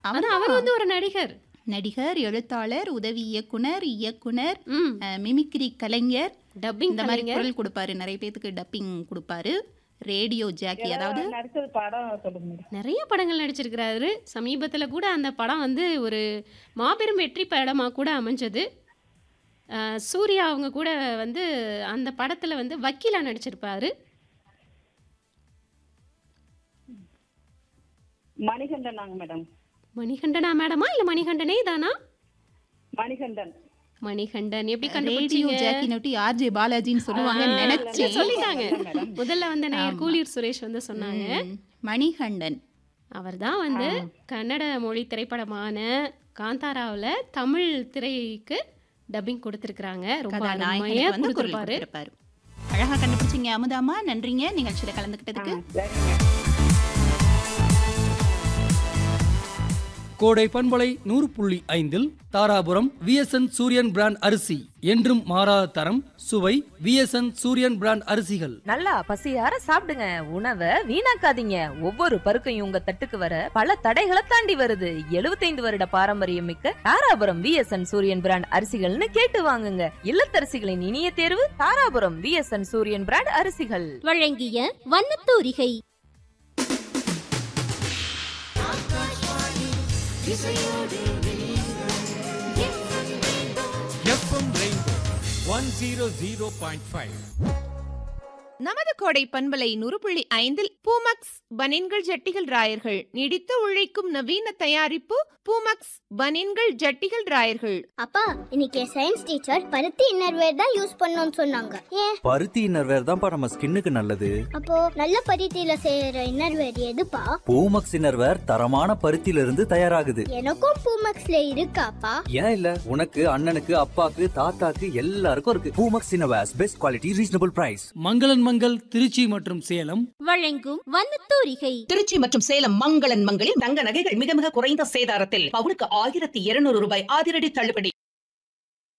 ஆனா அவர் அவர் வந்து ஒரு நடிகர் நடிகர் எழுத்தாளர் உதவி இயக்குனர் இயக்குனர் ம் அஹ், மிமிக்ரி கலைஞர் டப்பிங் இந்த மாதிரி கலைஞர் குரல் கொடுப்பாரு நிறைய பேத்துக்கு டப்பிங் கொடுப்பாரு ரேடியோ ஜாக்கி அதாவது நடிச்சது படம் சொல்லுங்க மேடம் நிறைய படங்கள் நடிச்சிருக்கிறாரு சமீபத்துல கூட அந்த படம் வந்து ஒரு மாபெரும் வெற்றி படமா கூட அமைஞ்சது அஹ், சூர்யா அவங்க கூட வந்து அந்த படத்துல வந்து வக்கீலா நடிச்சிருப்பாரு மணிகண்டன் நாங்க மேடம் மணிகண்டனா மேடமா இல்ல மணிகண்டனே தானா மணிகண்டன் மணிகண்டன் எப்படி ரேடியோ கண்டுபிடிச்சீங்க ஜாக்கி நோட்டி ஆர்ஜே பாலாஜின்னு சொல்லுவாங்க ஆ, நினைச்சு சொல்லிட்டாங்க முதல்ல வந்து நேயர் ஆமா. கூலியர் சுரேஷ் வந்து சொன்னாங்க ம், மணிகண்டன் அவர்தான் வந்து கன்னட மொழி திரைப்படமான காந்தாராவுல தமிழ் திரைக்கு டப்பிங் கொடுத்திருக்கிறாங்க ரொம்ப அருமையா கதாநாயகனுக்கு வந்து குரல் கொடுத்திருப்பாரு கொடுத்திருப்பாரு அழகா கண்டுபிடிச்சீங்க அமுதாமா நன்றிங்க நிகழ்ச்சியில கலந்துக்கிட்டதுக்கு சரிங்க கோடை பண்பலை நூறு புள்ளி ஐந்தில் தாராபுரம் விஎஸ்என் சூரியன் பிராண்ட் அரிசி என்றும் மாறாத தரம் சுவை விஎஸ்என் சூரியன் பிராண்ட் அரிசிகள் நல்லா பசியார சாப்பிடுங்க உணவை வீணாக்காதீங்க ஒவ்வொரு பருக்கையும் உங்க தட்டுக்கு வர பல தடைகளை தாண்டி வருது 75 வருட பாரம்பரியம் மிக்க தாராபுரம் விஎஸ்என் சூரியன் பிராண்ட் அரிசிகள்னு கேட்டு வாங்குங்க இல்லத்தரசிகளின் இனிய தேர்வு தாராபுரம் விஎஸ்என் சூரியன் பிராண்ட் அரிசிகள் வழங்கிய வண்ணத்தூரிகை FM rainbow one zero zero point five நமது கோடை பண்பலை நூறு புள்ளி ஐந்தில் பூமக்ஸ் பனின்கள் ஜட்டிகள் ராயர்கள் நீடித்து உழைக்கும் நவீன தயாரிப்பு பூமக்ஸ் பனின்கள் ஜட்டிகள் ராயர்கள் அப்பா இன்னைக்கு சயின்ஸ் டீச்சர் பருத்தி இன்னர்வேர் தான் யூஸ் பண்ணோம்னு சொன்னாங்க ஏன் பருத்தி இன்னர்வேர் தான்ப்பா நம்ம ஸ்கின்னுக்கு நல்லது அப்போ நல்ல பருத்தியில செய்யற இன்னர்வேர் எதுப்பா பூமக்ஸ் இன்னர்வேர் தரமான பருத்தியில இருந்து தயாராகுது எனக்கும் பூமக்ஸ்ல இருக்காப்பா ஏன் இல்ல உனக்கு அண்ணனுக்கு அப்பாக்கு தாத்தாக்கு எல்லாருக்கும் இருக்கு Poomex innerwears best quality reasonable price மங்களன் மங்கள் திருச்சி மற்றும் சேலம் வழங்கும் வண்ணத்தூரிகை திருச்சி மற்றும் சேலம் மங்களன் மங்களில் தங்க நகைகள் மிக மிக குறைந்த சேதாரத்தில் பவுனுக்கு ஆயிரத்தி இருநூறு ரூபாய் அதிரடி தள்ளுபடி